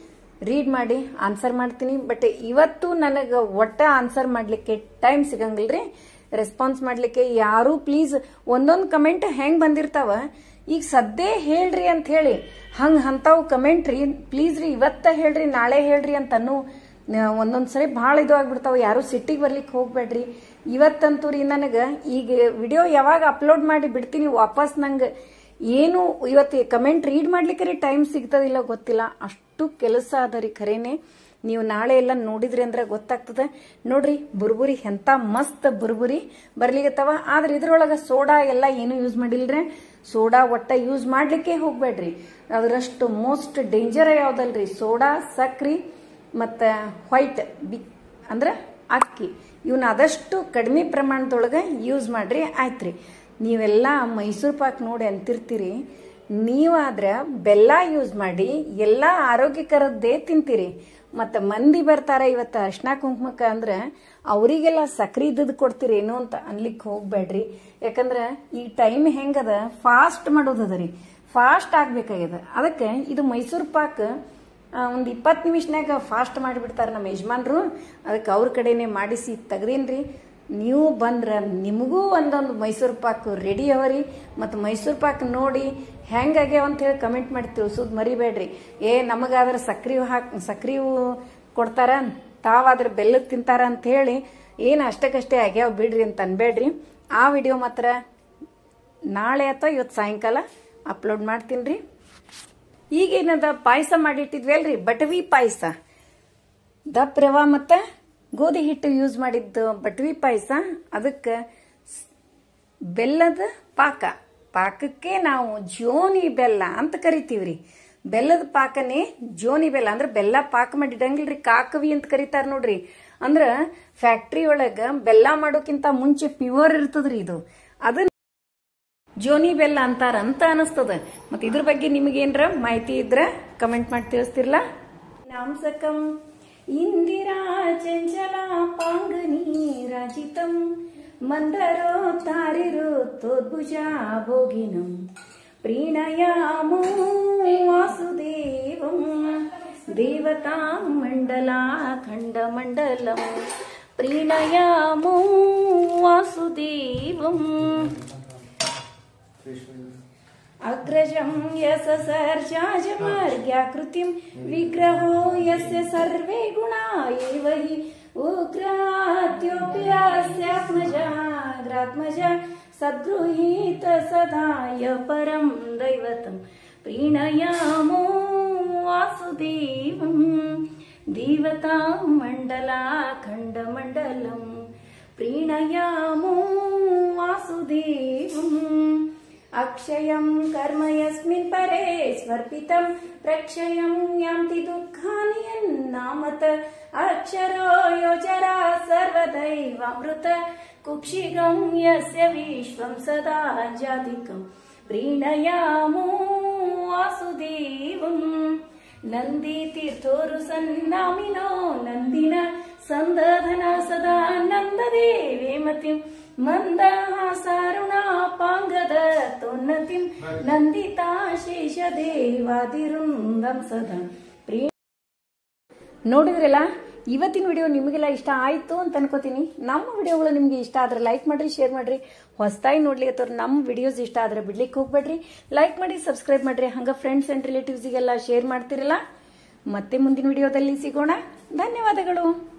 S1: ರೀಡ್ ಮಾಡಿ ಆನ್ಸರ್ ಮಾಡ್ತೀನಿ ಬಟ್ ಇವತ್ತು ನನಗೆ ಒಟ್ಟ ಆನ್ಸರ್ ಮಾಡಲಿಕ್ಕೆ ಟೈಮ್ ಸಿಗಂಗಿಲ್ರಿ ರೆಸ್ಪಾನ್ಸ್ ಮಾಡಲಿಕ್ಕೆ ಯಾರು ಪ್ಲೀಸ್ ಒಂದೊಂದು ಕಮೆಂಟ್ ಹೆಂಗೆ ಬಂದಿರ್ತಾವ ಈಗ ಸದ್ದೇ ಹೇಳ್ರಿ ಅಂತ ಹೇಳಿ ಹಂಗೆ ಅಂಥವು ಕಮೆಂಟ್ ರೀ ಪ್ಲೀಸ್ ರೀ ಇವತ್ತ ಹೇಳ್ರಿ ನಾಳೆ ಹೇಳ್ರಿ ಅಂತ ಅನ್ನೋ ಒಂದೊಂದು ಸರಿ ಭಾಳ ಇದು ಆಗ್ಬಿಡ್ತಾವ ಯಾರು ಸಿಟ್ಟಿಗೆ ಬರ್ಲಿಕ್ಕೆ ಹೋಗ್ಬೇಡ್ರಿ ಇವತ್ತಂತೂ ರೀ ನನಗೆ ಈಗ ವಿಡಿಯೋ ಯಾವಾಗ ಅಪ್ಲೋಡ್ ಮಾಡಿ ಬಿಡ್ತೀನಿ ವಾಪಸ್ ನಂಗೆ ಏನು ಇವತ್ತು ಕಮೆಂಟ್ ರೀಡ್ ಮಾಡ್ಲಿಕ್ಕೆ ರೀ ಟೈಮ್ ಸಿಗ್ತದಿಲ್ಲ ಗೊತ್ತಿಲ್ಲ ಅಷ್ಟು ಕೆಲಸ ಅದ ರೀ ಖರೇನೆ ನೀವು ನಾಳೆ ಎಲ್ಲ ನೋಡಿದ್ರಿ ಅಂದ್ರೆ ಗೊತ್ತಾಗ್ತದೆ ನೋಡ್ರಿ ಬುರ್ಬುರಿ ಎಂತ ಮಸ್ತ್ ಬುರ್ಬುರಿ ಬರ್ಲಿಗತ್ತವ ಆದ್ರೆ ಇದ್ರೊಳಗ ಸೋಡಾ ಎಲ್ಲ ಏನು ಯೂಸ್ ಮಾಡಿಲ್ರಿ ಸೋಡಾ ಒಟ್ಟ ಯೂಸ್ ಮಾಡ್ಲಿಕ್ಕೆ ಹೋಗ್ಬೇಡ್ರಿ ಅದರಷ್ಟು ಮೋಸ್ಟ್ ಡೇಂಜರ್ ಯಾವ್ದಲ್ರಿ ಸೋಡಾ ಸಕ್ರಿ ಮತ್ತು ವೈಟ್ ಬಿ ಅಂದ್ರೆ ಅಕ್ಕಿ ಇವನ್ನ ಆದಷ್ಟು ಕಡಿಮೆ ಪ್ರಮಾಣದೊಳಗೆ ಯೂಸ್ ಮಾಡ್ರಿ ಆಯ್ತ್ರಿ ನೀವೆಲ್ಲ ಮೈಸೂರು ಪಾಕ್ ನೋಡಿ ಅಂತಿರ್ತೀರಿ ನೀವಾದ್ರೆ ಬೆಲ್ಲ ಯೂಸ್ ಮಾಡಿ ಎಲ್ಲ ಆರೋಗ್ಯಕರದ್ದೇ ತಿಂತೀರಿ ಮತ್ತು ಮಂದಿ ಬರ್ತಾರ ಇವತ್ತು ಅರ್ಶಿನ ಕುಂಕುಮಕ್ಕೆ ಅಂದ್ರೆ ಅವರಿಗೆಲ್ಲ ಸಕ್ರಿ ಇದ್ದದ್ದು ಕೊಡ್ತೀರೇನು ಅಂತ ಅನ್ಲಿಕ್ಕೆ ಹೋಗ್ಬೇಡ್ರಿ ಯಾಕಂದ್ರೆ ಈ ಟೈಮ್ ಹೆಂಗದ ಫಾಸ್ಟ್ ಮಾಡೋದದ ರೀ ಫಾಸ್ಟ್ ಆಗ್ಬೇಕಾಗ್ಯದ ಅದಕ್ಕೆ ಇದು ಮೈಸೂರು ಪಾಕ್ ಒಂದು ಇಪ್ಪತ್ತು ನಿಮಿಷನಾಗ ಫಾಸ್ಟ್ ಮಾಡಿಬಿಡ್ತಾರೆ ನಮ್ಮ ಯಜಮಾನ್ರು ಅದಕ್ಕೆ ಅವ್ರ ಕಡೆನೆ ಮಾಡಿಸಿ ತೆಗ್ದೀನ್ರಿ ನೀವು ಬಂದ್ರೆ ನಿಮಗೂ ಒಂದೊಂದು ಮೈಸೂರು ಪಾಕ್ ರೆಡಿ ಅವರಿ ಮತ್ತು ಮೈಸೂರು ಪಾಕ್ ನೋಡಿ ಹೆಂಗಾಗ್ಯಾವ ಅಂತ ಹೇಳಿ ಕಮೆಂಟ್ ಮಾಡಿ ತಿಳಿಸೋದು ಮರಿಬೇಡ್ರಿ ಏ ನಮಗಾದ್ರೆ ಸಕ್ರಿ ಹಾಕ್ ಸಕ್ರಿ ಕೊಡ್ತಾರ ತಾವಾದ್ರೆ ಬೆಲ್ಲದ ತಿಂತಾರ ಅಂತ ಹೇಳಿ ಏನು ಅಷ್ಟಕ್ಕಷ್ಟೇ ಆಗ್ಯಾವ ಬಿಡ್ರಿ ಅಂತ ಅನ್ಬೇಡ್ರಿ ಆ ವಿಡಿಯೋ ಮಾತ್ರ ನಾಳೆ ಅಥವಾ ಇವತ್ತು ಸಾಯಂಕಾಲ ಅಪ್ಲೋಡ್ ಮಾಡ್ತೀನಿ ರೀ ಈಗೇನದ ಪಾಯಸ ಮಾಡಿಟ್ಟಿದ್ವಲ್ರಿ ಬಟವಿ ಪಾಯಸ ದಪ್ಪ ರವ ಮತ್ತು ಗೋಧಿ ಹಿಟ್ಟು ಯೂಸ್ ಮಾಡಿದ್ದು ಬಟವಿ ಪಾಯಸ ಅದಕ್ಕೆ ಬೆಲ್ಲದ ಪಾಕ ಪಾಕಕ್ಕೆ ನಾವು ಜೋನಿ ಬೆಲ್ಲ ಅಂತ ಕರಿತೀವ್ರಿ ಬೆಲ್ಲದ ಪಾಕನೇ ಜೋನಿ ಬೆಲ್ಲ ಅಂದ್ರೆ ಬೆಲ್ಲ ಪಾಕ ಮಾಡಿ ಇಡಂಗಿಲ್ರಿ ಕಾಕವಿ ಅಂತ ಕರಿತಾರ ನೋಡ್ರಿ ಅಂದ್ರ ಫ್ಯಾಕ್ಟ್ರಿ ಒಳಗ ಬೆಲ್ಲ ಮಾಡೋಕ್ಕಿಂತ ಮುಂಚೆ ಪ್ಯೂರ್ ಇರ್ತದ್ರಿ ಇದು ಅದನ್ನ ಜೋನಿ ಬೆಲ್ಲ ಅಂತಾರ ಅಂತ ಅನಿಸ್ತದ ಮತ್ತೆ ಇದ್ರ ಬಗ್ಗೆ ನಿಮಗೇನ್ರ ಮಾಹಿತಿ ಇದ್ರ ಕಮೆಂಟ್ ಮಾಡಿ ತಿಳಿಸ್ತಿರ್ಲ ನಾಂಸಕಂ ಇಂದಿರಾ ಚಂಚಲ ಪಾಂಗನಿ ರಾಜಿತಂ ಮಂದರೋ ತಾರಿರು ತೋದ್ಭುಜ ಭೋಗಿನಂ ಪ್ರೀಣಯಾಮೋ ವಾಸುದೇವಂ ದೇವತಾ ಮಂಡಲ ಖಂಡ ಮಂಡಲಂ ಪ್ರೀಣಯಾಮೋ ವಾಸುದೇವಂ अग्रजं यस सर्जाजमार्ग्याकृतिं विग्रहो यस्य सर्वे गुणा एव हि उग्रात्योऽप्यास्यात्मजाग्रात्मजा सद्गृहीत सदाय परं दैवतं प्रीणयामो वासुदेवं देवतां मण्डलाखण्डमण्डलं प्रीणयामो वासुदेवम् अक्षयं कर्म यस्मिन् परे स्वर्पितं प्रक्षयं यान्ति दुःखानि यन्नामत अक्षरो योजरा सर्वदैवामृत कुक्षिगं यस्य विश्वं सदा जातिकं प्रीणयामो वासुदेवम् नन्दीतीर्थोरु सन्नामिनो नन्दिन सन्दधन सदा नन्ददेवे मतिम् ಮಂದಹಾಸಾರುಣಾಪಾಂಗದ ತೊನ್ನತಿಂ ನಂದಿತಾ ಶೇಷ ದೇವಾದಿರುಂದಂ ಸದಾ ಪ್ರಿಯ ನೋಡಿದ್ರಲ್ಲ ಇವತ್ತಿನ ವಿಡಿಯೋ ನಿಮಗೆಲ್ಲ ಇಷ್ಟ ಆಯ್ತು ಅಂತ ಅನ್ಕೋತೀನಿ ನಮ್ಮ ವಿಡಿಯೋಗಳು ನಿಮ್ಗೆ ಇಷ್ಟ ಆದ್ರೆ ಲೈಕ್ ಮಾಡ್ರಿ ಶೇರ್ ಮಾಡ್ರಿ ಹೊಸದಾಗಿ ನೋಡ್ಲಿಕ್ಕೆ ನಮ್ಮ ವಿಡಿಯೋಸ್ ಇಷ್ಟ ಆದ್ರೆ ಬಿಡ್ಲಿಕ್ಕೆ ಹೋಗ್ಬೇಡ್ರಿ ಲೈಕ್ ಮಾಡಿ ಸಬ್ಸ್ಕ್ರೈಬ್ ಮಾಡ್ರಿ ಹಂಗ ಫ್ರೆಂಡ್ಸ್ ಅಂಡ್ ರಿಲೇಟಿವ್ಸ್ಗೆಲ್ಲ ಶೇರ್ ಮಾಡ್ತಿರಲ್ಲ ಮತ್ತೆ ಮುಂದಿನ ವಿಡಿಯೋದಲ್ಲಿ ಸಿಗೋಣ ಧನ್ಯವಾದಗಳು